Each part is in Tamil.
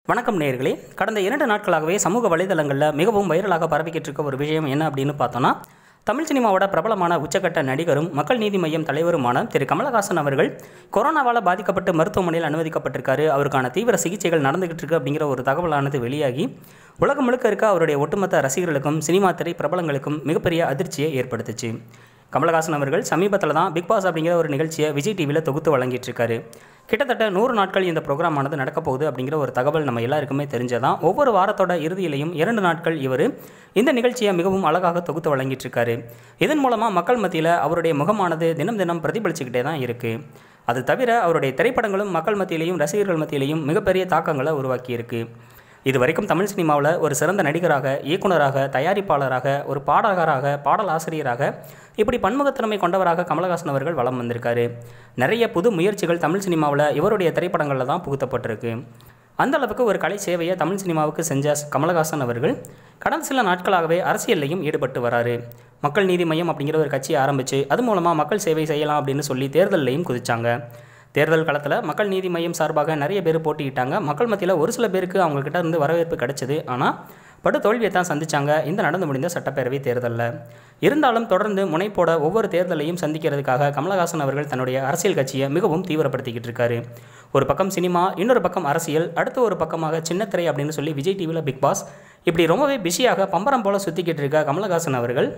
வணக்கம் நேயர்களே கடந்த இரண்டு நாட்களாகவே சமூக வலைதளங்களில் மிகவும் வைரலாக பரவிக்கிட்டு இருக்க ஒரு விஷயம் என்ன அப்படின்னு பார்த்தோன்னா தமிழ் சினிமாவோட பிரபலமான உச்சக்கட்ட நடிகரும் மக்கள் நீதி மய்யம் தலைவருமான திரு கமலஹாசன் அவர்கள் கொரோனாவால் பாதிக்கப்பட்டு மருத்துவமனையில் அனுமதிக்கப்பட்டிருக்காரு அவருக்கான தீவிர சிகிச்சைகள் நடந்துகிட்டு இருக்கு அப்படிங்கிற ஒரு தகவலானது வெளியாகி உலகம் முழுக்க இருக்க அவருடைய ஒட்டுமொத்த ரசிகர்களுக்கும் சினிமா திரை பிரபலங்களுக்கும் மிகப்பெரிய அதிர்ச்சியை ஏற்படுத்துச்சு கமலஹாசன் அவர்கள் சமீபத்தில் தான் பிக் பாஸ் அப்படிங்கிற ஒரு நிகழ்ச்சியை விஜய் டிவியில் தொகுத்து வழங்கிட்டு இருக்காரு கிட்டத்தட்ட நூறு நாட்கள் இந்த ப்ரோக்ராமானது நடக்க போகுது அப்படிங்கிற ஒரு தகவல் நம்ம எல்லாருக்குமே தெரிஞ்சதான் ஒவ்வொரு வாரத்தோட இறுதியிலையும் இரண்டு நாட்கள் இவர் இந்த நிகழ்ச்சியை மிகவும் அழகாக தொகுத்து வழங்கிட்டு இருக்காரு இதன் மூலமாக மக்கள் மத்தியில் அவருடைய முகமானது தினம் தினம் பிரதிபலிச்சுக்கிட்டே தான் இருக்குது அது தவிர அவருடைய திரைப்படங்களும் மக்கள் மத்தியிலையும் ரசிகர்கள் மத்தியிலையும் மிகப்பெரிய தாக்கங்களை உருவாக்கியிருக்கு இது வரைக்கும் தமிழ் சினிமாவில் ஒரு சிறந்த நடிகராக இயக்குனராக தயாரிப்பாளராக ஒரு பாடகராக பாடல் ஆசிரியராக இப்படி பன்முகத்திறமை கொண்டவராக கமலஹாசன் அவர்கள் வலம் வந்திருக்காரு நிறைய புது முயற்சிகள் தமிழ் சினிமாவில் இவருடைய திரைப்படங்களில் தான் புகுத்தப்பட்டிருக்கு அந்த அளவுக்கு ஒரு கலை சேவையை தமிழ் சினிமாவுக்கு செஞ்ச கமலஹாசன் அவர்கள் கடந்த சில நாட்களாகவே அரசியல்லையும் ஈடுபட்டு வராரு மக்கள் நீதி மையம் அப்படிங்கிற ஒரு கட்சியை ஆரம்பித்து அது மூலமாக மக்கள் சேவை செய்யலாம் அப்படின்னு சொல்லி தேர்தல்லையும் குதிச்சாங்க தேர்தல் காலத்தில் மக்கள் நீதி மையம் சார்பாக நிறைய பேர் போட்டியிட்டாங்க மக்கள் மத்தியில் ஒரு சில பேருக்கு அவங்கக்கிட்ட இருந்து வரவேற்பு கிடைச்சது ஆனால் படு தோல்வியை தான் சந்திச்சாங்க இந்த நடந்து முடிந்த சட்டப்பேரவை தேர்தலில் இருந்தாலும் தொடர்ந்து முனைப்போட ஒவ்வொரு தேர்தலையும் சந்திக்கிறதுக்காக கமலஹாசன் அவர்கள் தன்னுடைய அரசியல் கட்சியை மிகவும் தீவிரப்படுத்திக்கிட்டு இருக்காரு ஒரு பக்கம் சினிமா இன்னொரு பக்கம் அரசியல் அடுத்து ஒரு பக்கமாக சின்னத்திரை அப்படின்னு சொல்லி விஜய் டிவியில் பிக் பாஸ் இப்படி ரொம்பவே பிஸியாக பம்பரம் போல சுற்றிக்கிட்டு இருக்க கமலஹாசன் அவர்கள்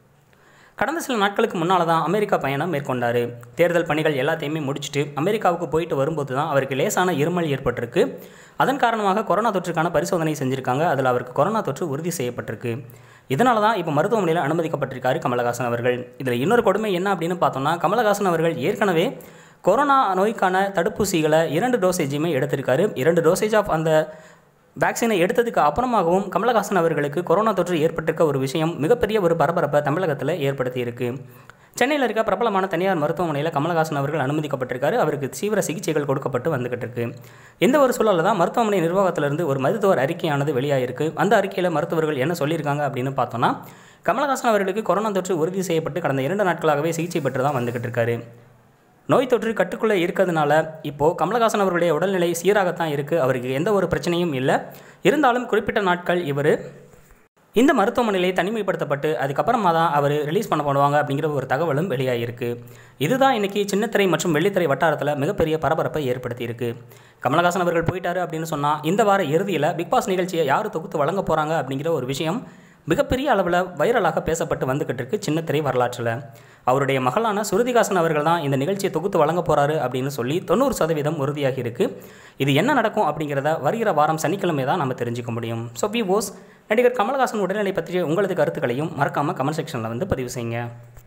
கடந்த சில நாட்களுக்கு முன்னால் தான் அமெரிக்கா பயணம் மேற்கொண்டார் தேர்தல் பணிகள் எல்லாத்தையுமே முடிச்சுட்டு அமெரிக்காவுக்கு போயிட்டு வரும்போது தான் அவருக்கு லேசான இருமல் ஏற்பட்டிருக்கு அதன் காரணமாக கொரோனா தொற்றுக்கான பரிசோதனை செஞ்சுருக்காங்க அதில் அவருக்கு கொரோனா தொற்று உறுதி செய்யப்பட்டிருக்கு இதனால தான் இப்போ மருத்துவமனையில் அனுமதிக்கப்பட்டிருக்காரு கமலஹாசன் அவர்கள் இதில் இன்னொரு கொடுமை என்ன அப்படின்னு பார்த்தோம்னா கமலஹாசன் அவர்கள் ஏற்கனவே கொரோனா நோய்க்கான தடுப்பூசிகளை இரண்டு டோசேஜுமே எடுத்திருக்காரு இரண்டு டோசேஜ் ஆஃப் அந்த வேக்சினை எடுத்ததுக்கு அப்புறமாகவும் கமலஹாசன் அவர்களுக்கு கொரோனா தொற்று ஏற்பட்டிருக்க ஒரு விஷயம் மிகப்பெரிய ஒரு பரபரப்பை தமிழகத்தில் ஏற்படுத்தியிருக்கு சென்னையில் இருக்க பிரபலமான தனியார் மருத்துவமனையில் கமலஹாசன் அவர்கள் அனுமதிக்கப்பட்டிருக்காரு அவருக்கு தீவிர சிகிச்சைகள் கொடுக்கப்பட்டு வந்துகிட்டு இருக்கு இந்த ஒரு சூழலில் தான் மருத்துவமனை நிர்வாகத்திலிருந்து ஒரு மருத்துவர் அறிக்கையானது வெளியாகிருக்கு அந்த அறிக்கையில் மருத்துவர்கள் என்ன சொல்லியிருக்காங்க அப்படின்னு பார்த்தோன்னா கமலஹாசன் அவர்களுக்கு கொரோனா தொற்று உறுதி செய்யப்பட்டு கடந்த இரண்டு நாட்களாகவே சிகிச்சை பெற்று தான் வந்துகிட்டு இருக்காரு நோய் தொற்று கட்டுக்குள்ளே இருக்கிறதுனால இப்போது கமலஹாசன் அவருடைய உடல்நிலை சீராகத்தான் இருக்குது அவருக்கு எந்த ஒரு பிரச்சனையும் இல்லை இருந்தாலும் குறிப்பிட்ட நாட்கள் இவர் இந்த மருத்துவமனையிலே தனிமைப்படுத்தப்பட்டு அதுக்கப்புறமா தான் அவர் ரிலீஸ் பண்ண பண்ணுவாங்க அப்படிங்கிற ஒரு தகவலும் வெளியாகிருக்கு இதுதான் இன்றைக்கி சின்னத்திரை மற்றும் வெள்ளித்திரை வட்டாரத்தில் மிகப்பெரிய பரபரப்பை ஏற்படுத்தியிருக்கு கமலஹாசன் அவர்கள் போயிட்டாரு அப்படின்னு சொன்னால் இந்த வார இறுதியில் பிக் பாஸ் நிகழ்ச்சியை யார் தொகுத்து வழங்க போகிறாங்க அப்படிங்கிற ஒரு விஷயம் மிகப்பெரிய அளவில் வைரலாக பேசப்பட்டு வந்துக்கிட்டு இருக்கு சின்னத்திரை வரலாற்றில் அவருடைய மகளான சுருதிகாசன் அவர்கள் தான் இந்த நிகழ்ச்சியை தொகுத்து வழங்க போகிறாரு அப்படின்னு சொல்லி தொண்ணூறு சதவீதம் உறுதியாகி இருக்கு இது என்ன நடக்கும் அப்படிங்கிறத வருகிற வாரம் சனிக்கிழமை தான் நம்ம தெரிஞ்சுக்க முடியும் ஸோ பி ஓஸ் நடிகர் கமலஹாசன் உடல்நிலை பற்றிய உங்களது கருத்துக்களையும் மறக்காமல் கமெண்ட் செக்ஷனில் வந்து பதிவு செய்யுங்க